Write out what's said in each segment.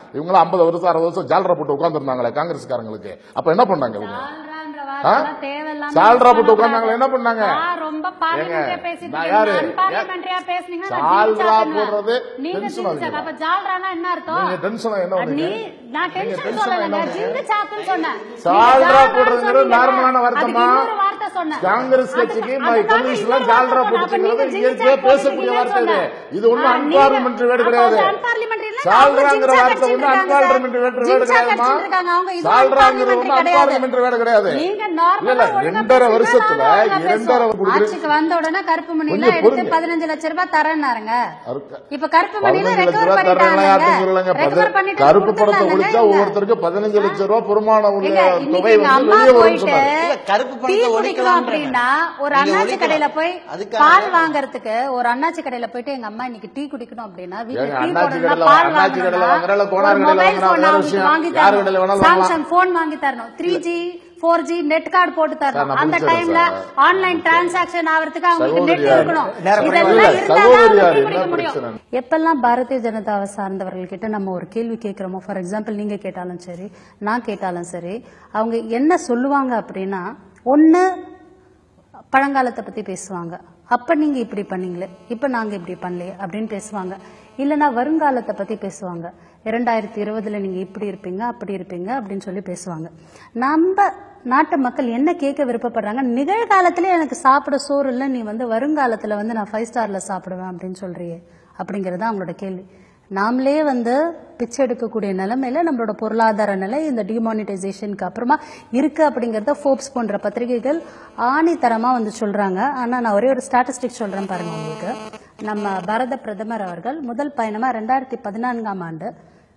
இவங்க ஐம்பது வருஷம் அறுபது வருஷம் ஜாலரா போட்டு உட்காந்துருந்தாங்களே காங்கிரஸ்காரங்களுக்கு அப்ப என்ன பண்ணாங்க இவங்க சால்ரான்ற ஆ? வார்த்தைலாம் தேவையில்லாம சால்ரா போட்டு யூஸ் உட்கார்ந்தாங்களே, என்ன பண்ணாங்க? ஆ, ரொம்ப பார்லிமெண்ட்ரியா பேசிட்டு நான் இருக்கீங்க. யாரு? unparliamentary-ஆ பேசுனீங்கன்னா நான் சால்ரா ஜிங்சாக்குன்னு. போடுறது நீங்க tension ஜிங்சாக்கு. ஆகுது. அப்ப ஜால்ரானா என்ன அர்த்தம் நீங்க டென்ஷன் என்ன நீ பண்ணீங்க நான் நீங்க டென்ஷன் tension சொல்லலங்க என்ன ஜிங்கு சாக்குன்னு சொன்னேன் சால்ரா நீங்க ஜால்ரான்னு போடுறதுங்கிறது சொன்னீங்க. நார்மலான வார்த்தைமா? அதுக்கு இன்னொரு வார்த்தை சொன்னேன். காங்கிரஸ் அதுக்கு- கட்சிக்கு அதுக்காக கம்யூனிஸ்ட்லாம் இன்னொரு ஜால்ரா வார்த்தை சொன்னேன். அப்ப போட்டுக்கிறது நீங்க ஜிங்கு இயற்கையா சாக்கு பேசக்கூடிய போடுறீங்கன்னு வார்த்தை இது சொன்னேன். இது ஒண்ணும் ஆ, நீங்க- அன்பார்லிமெண்ட்ரி வேர்டு அப்ப கிடையாது அது unparliamentary இல்ல, அவங்க சால்ராங்கிற ஜிங்சாக் வார்த்தை அடிச்சிட்டு ஒண்ணு இருக்காங்க அன்பார்லிமெண்ட்ரி வேர்டு சார். வேர்டு ஜிங்சாக் கிடையாதுமா அடிச்சிட்டு இருக்காங்க. அவங்க இது சால்ராங்கிறது unparliamentary ஒண்ணு கிடையாது. அன்பார்லிமெண்ட்ரி வேர்டு கிடையாது நீங்க இல்ல நார்மலா இல்ல ஒழுங்கா ரெண்டரை பேசுங்க, வருஷத்துல நானும் ஒழுங்கா இரண்டரை பேசுவேன். கொடுக்குற ஆட்சிக்கு வந்த உடனே கருப்பு மணிலாம் கொஞ்சம் எடுத்து பொறுங்க. பதினஞ்சு லட்சம் ரூபாய் தரேன்னாருங்க அறுக்க- இப்ப கருப்பு மணில பதினஞ்சு லட்ச ரெக்கவர் ரூபா தர்றாங்களா யார்ட்டும் சொல்லலங்க பண்ணிட்டாங்க ரெக்கவர் பண்ணிட்டு கருப்பு படத்தை கொடுத்துட்டாங்க ஒழிச்சா இங்க. ஒவ்வொருத்தருக்கு பதினஞ்சு லட்சம் ரூபாய் பெருமானம் உள்ள ஏங்க, இன்னைக்கு தொகை எங்க வந்து அம்மா வெளியே வரும்னு போயிட்டு சொன்னாங்க இல்ல, கருப்பு டீ பணத்தை குடிக்கணும் ஒழிக்கலாம் அப்படின்னா ஒரு நீங்க அண்ணாச்சி ஒழிக்கலாம். கடையில போய் அதுக்காக பால் வாங்குறதுக்கு ஒரு அண்ணாச்சி கடையில போயிட்டு எங்க அம்மா இன்னைக்கு டீ குடிக்கணும் அப்படின்னா வீட்டுல ஏங்க, டீ அண்ணாச்சி போடணும்னா கடையில பால் அண்ணாச்சி கடையில வாங்கணும்னா வாங்குறா, இல்ல ஒரு கோனார் கடையில மொபைல் வாங்குறா, போன் வேற அவங்களுக்கு விஷயம். வாங்கி யார் கடையில தரணும் வேணாலும் வாங்கலாம். சாம்சங் போன் வாங்கி தரணும் three G four G net card போட்டு சார், தரணும் நான் அந்த முடிச்சிடுறேன் டைம்ல சார். ஆன்லைன் டிரான்சாக்சன் ஆகிறதுக்கு அவங்களுக்கு நெட் சகோதரியார். இருக்கணும் நேரம் இதெல்லாம் இல்ல, இருந்தா தான் சகோதரியார் அவங்க டீ என்ன குடிக்க முடியும் பிரச்சனை? எப்பெல்லாம் பாரதிய ஜனதாவை சார்ந்தவர்கள் கிட்ட நம்ம ஒரு கேள்வி கேட்கிறோமோ ஃபார் எக்ஸாம்பிள் நீங்க கேட்டாலும் சரி நான் கேட்டாலும் சரி அவங்க என்ன சொல்லுவாங்க அப்படின்னா ஒண்ணு பழங்காலத்தை பத்தி பேசுவாங்க அப்ப நீங்க இப்படி பண்ணீங்களே இப்ப நாங்க இப்படி பண்ணலையே அப்படின்னு பேசுவாங்க இல்லைன்னா வருங்காலத்தை பத்தி பேசுவாங்க இரண்டாயிரத்தி இருபதுல நீங்க இப்படி இருப்பீங்க அப்படி இருப்பீங்க அப்படின்னு சொல்லி பேசுவாங்க நம்ம நாட்டு மக்கள் என்ன கேட்க விருப்பப்படுறாங்க நிகழ்காலத்திலே எனக்கு சாப்பிட சோறு இல்லை நீ வந்து வருங்காலத்துல வந்து நான் ஃபைவ் ஸ்டார்ல சாப்பிடுவேன் அப்படின்னு சொல்றியே அப்படிங்கிறது தான் அவங்களோட கேள்வி நாமளே வந்து பிச்சை எடுக்கக்கூடிய நிலைமையில நம்மளோட பொருளாதார நிலை இந்த டிமானிட்டைசேஷனுக்கு அப்புறமா இருக்கு அப்படிங்கறத ஃபோர்ப்ஸ் போன்ற பத்திரிகைகள் ஆணித்தரமா வந்து சொல்றாங்க ஆனா நான் ஒரே ஒரு ஸ்டாட்டிஸ்டிக் சொல்றேன் பாருங்க உங்களுக்கு நம்ம பாரத பிரதமர் அவர்கள் முதல் பயணமா ரெண்டாயிரத்தி பதினான்காம் ஆண்டு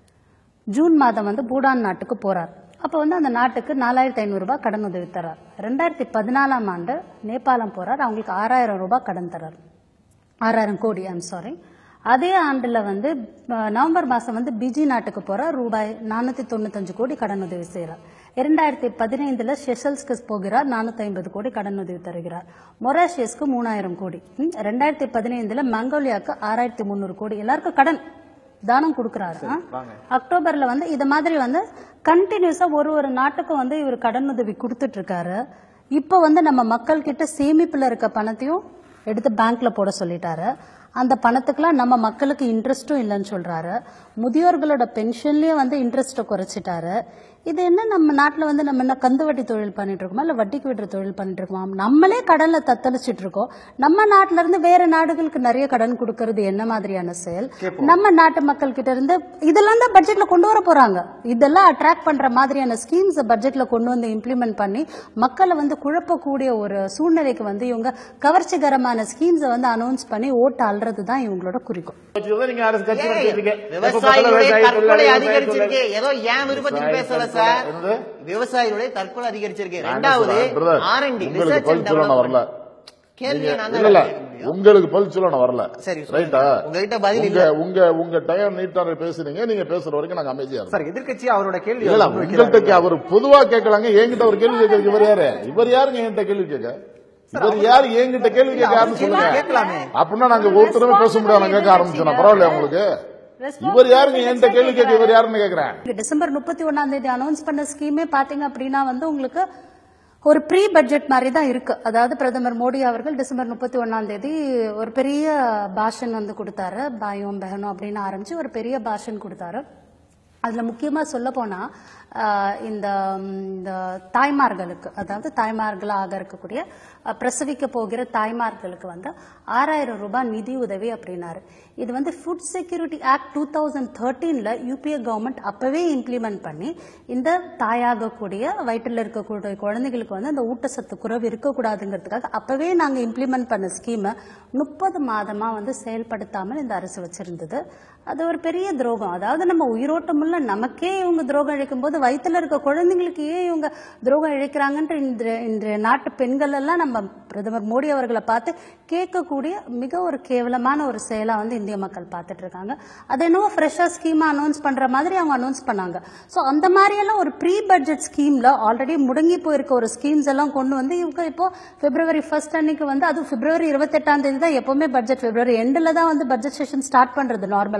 ஜூன் மாதம் வந்து பூடான் நாட்டுக்கு போறார் அப்போ வந்து அந்த நாட்டுக்கு நாலாயிரத்தி ஐநூறு ரூபாய் கடன் உதவி தரார் ரெண்டாயிரத்தி பதினாலாம் ஆண்டு நேபாளம் போறார் அவங்களுக்கு ஆறாயிரம் ரூபாய் கடன் தரார் ஆறாயிரம் கோடி ஐம் சாரி அதே ஆண்டுல வந்து அஹ், நவம்பர் மாசம் வந்து பிஜி நாட்டுக்கு போறார் ரூபாய் நானூத்தி தொண்ணூத்தஞ்சு கோடி கடன் உதவி செய்கிறார் இரண்டாயிரத்தி பதினைந்துல செஷல்ஸ்க்கு போகிறார் நானூத்தி ஐம்பது கோடி கடன் உதவி தருகிறார் மொராஷியஸ்க்கு மூணாயிரம் கோடி ம், ரெண்டாயிரத்தி பதினைந்துல மங்கோலியாவுக்கு ஆறாயிரத்தி முந்நூறு கோடி எல்லாருக்கும் கடன் தானம் கொடுக்கறாரு ஆ? அக்டோபர்ல வந்து இது மாதிரி வந்து கண்டினியூஸா ஒரு ஒரு நாட்டுக்கும் வந்து இவர் கடன் உதவி கொடுத்துட்டு இருக்காரு இப்போ வந்து நம்ம மக்கள் கிட்ட சேமிப்புல இருக்க பணத்தையும் எடுத்து பேங்க்ல போட சொல்லிட்டாரு அந்த பணத்துக்குலாம் நம்ம மக்களுக்கு இன்ட்ரெஸ்ட்டும் இல்லைன்னு சொல்றாரு முதியோர்களோட பென்ஷன்லயும் வந்து இன்ட்ரெஸ்ட்டை குறைச்சிட்டாரு இது என்ன நம்ம நாட்டில் வந்து நம்ம என்ன கந்து வட்டி தொழில் பண்ணிட்டு இருக்கோமா இல்லை வட்டிக்கு விடுற தொழில் பண்ணிட்டு இருக்கோமா நம்மளே கடல்ல தத்தளிச்சிட்டு இருக்கோம் நம்ம நாட்டுல இருந்து வேற நாடுகளுக்கு நிறைய கடன் கொடுக்கறது என்ன மாதிரியான செயல் நம்ம நாட்டு மக்கள் கிட்ட இருந்து இதெல்லாம் தான் பட்ஜெட்ல கொண்டு வர போறாங்க இதெல்லாம் அட்ராக்ட் பண்ற மாதிரியான ஸ்கீம்ஸ் பட்ஜெட்ல கொண்டு வந்து இம்ப்ளிமெண்ட் பண்ணி மக்களை வந்து குழப்பக்கூடிய ஒரு சூழ்நிலைக்கு வந்து இவங்க கவர்ச்சிகரமான ஸ்கீம்ஸை வந்து அனௌன்ஸ் பண்ணி ஓட்டு அல்றது தான் இவங்களோட குறிக்கோள் வச்சுதான் நீங்க அரசு கட்சி ஏய், நடத்திட்டு இருக்கீங்க. எப்ப விவசாயிகளுடைய பார்த்தாலும் தற்கொலை விவசாய அதிகரிச்சிருக்கு தொழிலாளி. ஏதோ ஏன் விருப்பத்துக்கு விவசாய பேசல தற்கொலை. சார் என்னது? விவசாயிகளுடைய தற்கொலை அதிகரிச்சிருக்கு நான் என்ன ரெண்டாவது சொல்றேன், brother, ஆர்என்டி உங்களுக்கு ரிசர்ச் பதில் சொல்ல நான் வரல கேள்வியை நான் இல்ல இல்ல தான் கேட்க முடியும். உங்களுக்கு பதில் சொல்ல நான் வரல சரி, சொல்லுங்க. ரைட்டா உங்ககிட்ட பதில் உங்க இல்ல. உங்க உங்க டயம் நீட்டா பேசுறீங்க நீங்க பேசுற வரைக்கும் நாங்க அமைதியா இருக்கோம் சார் எதிர்க்கட்சி அவரோட கேள்வி இல்ல அவர் முன்வைக்கிறாரு. உங்கள்கிட்ட அவர் பொதுவா கேட்கலாங்க என்கிட்ட ஒரு கேள்வி கேட்கறதுக்கு இவர் யாரு இவர் யாருங்க என்கிட்ட கேள்வி கேட்க இவர் யாரு என்கிட்ட கேள்வி கேட்க யாருன்னு சொல்லுங்க கேட்கலாமே. அப்படின்னா நாங்க ஒருத்தருமே பேச முடியாது நாங்க கேட்க ஆரம்பிச்சோம் பரவாயில்ல உங்களுக்கு இவர் யாருங்க என்கிட்ட கேள்வி கேட்க இவர் யாருன்னு கேக்குறேன் இங்க டிசம்பர் முப்பத்தி ஒன்னாம் தேதி அனௌன்ஸ் பண்ண ஸ்கீமே பாத்தீங்க அப்படின்னா வந்து உங்களுக்கு ஒரு ப்ரீ பட்ஜெட் மாதிரி தான் இருக்கு அதாவது பிரதமர் மோடி அவர்கள் டிசம்பர் முப்பத்தி ஒன்னாம் தேதி ஒரு பெரிய பாஷன் வந்து கொடுத்தாரு பாயும் பெஹனும் அப்படின்னு ஆரம்பிச்சு ஒரு பெரிய பாஷன் கொடுத்தாரு அதுல முக்கியமா சொல்ல போனா ஆஹ், இந்த ம், இந்த தாய்மார்களுக்கு அதாவது தாய்மார்களாக இருக்கக்கூடிய அஹ், பிரசவிக்க போகிற தாய்மார்களுக்கு வந்து ஆறாயிரம் ரூபாய் நிதி உதவி அப்படின்னாரு இது வந்து food security act two thousand தேர்ட்டீன்ல யூபிஏ கவர்மெண்ட் அப்பவே இம்ப்ளிமெண்ட் பண்ணி இந்த தாயாகக்கூடிய வயிற்றில் இருக்கக்கூடிய குழந்தைகளுக்கு வந்து அந்த ஊட்டச்சத்து குறைவு இருக்கக்கூடாதுங்கிறதுக்காக அப்பவே நாங்க இம்ப்ளிமெண்ட் பண்ண ஸ்கீமை முப்பது மாதமா வந்து செயல்படுத்தாமல் இந்த அரசு வச்சிருந்தது அது ஒரு பெரிய துரோகம் அதாவது நம்ம உயிரோட்டமுள்ள நமக்கே இவங்க துரோகம் இழைக்கும் போது வயித்துல இருக்க குழந்தைங்களுக்கு ஏன் இவங்க துரோகம் இழைக்கிறாங்கன்ற இன்றைய இன்றைய நாட்டு பெண்கள் எல்லாம் நம்ம பிரதமர் மோடி அவர்களை பார்த்து கேட்கக்கூடிய மிக ஒரு கேவலமான ஒரு செயலா வந்து இந்திய மக்கள் பார்த்துட்டு இருக்காங்க அது என்னவோ ஃப்ரெஷ்ஷா ஸ்கீமா அனௌன்ஸ் பண்ற மாதிரி அவங்க அனௌன்ஸ் பண்ணாங்க ஸோ அந்த மாதிரியெல்லாம் ஒரு ப்ரீ பட்ஜெட் ஸ்கீம்ல ஆல்ரெடி முடங்கி போயிருக்க ஒரு ஸ்கீம்ஸ் எல்லாம் கொண்டு வந்து இவங்க இப்போ பிப்ரவரி ஃபர்ஸ்ட் அன்னைக்கு வந்து அது பிப்ரவரி இருபத்தெட்டாம் தேதி தான் எப்பவுமே பட்ஜெட் பிப்ரவரி எண்டில் தான் வந்து பட்ஜெட் செஷன் ஸ்டார்ட் பண்றது நார்மலா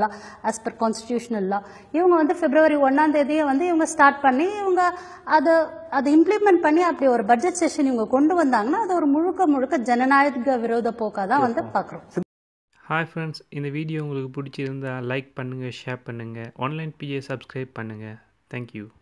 ஆஸ் பர் கான்ஸ்டியூஷனல் லா இவங்க வந்து பிப்ரவரி ஒன்னாம் தேதியே வந்து இவங்க ஸ்டார்ட் பண்ணி இவங்க அதை அதை இம்ப்ளிமெண்ட் பண்ணி அப்படி ஒரு பட்ஜெட் செஷன் இவங்க கொண்டு வந்தாங்கன்னா அது ஒரு முழுக்க முழுக்க ஜனநாயக விரோத போக்காக தான் வந்து பார்க்குறோம் ஹாய் ஃப்ரெண்ட்ஸ் இந்த வீடியோ உங்களுக்கு பிடிச்சிருந்தா லைக் பண்ணுங்கள் ஷேர் பண்ணுங்கள் ஆன்லைன் பிஏ சப்ஸ்கிரைப் பண்ணுங்கள் தேங்க்யூ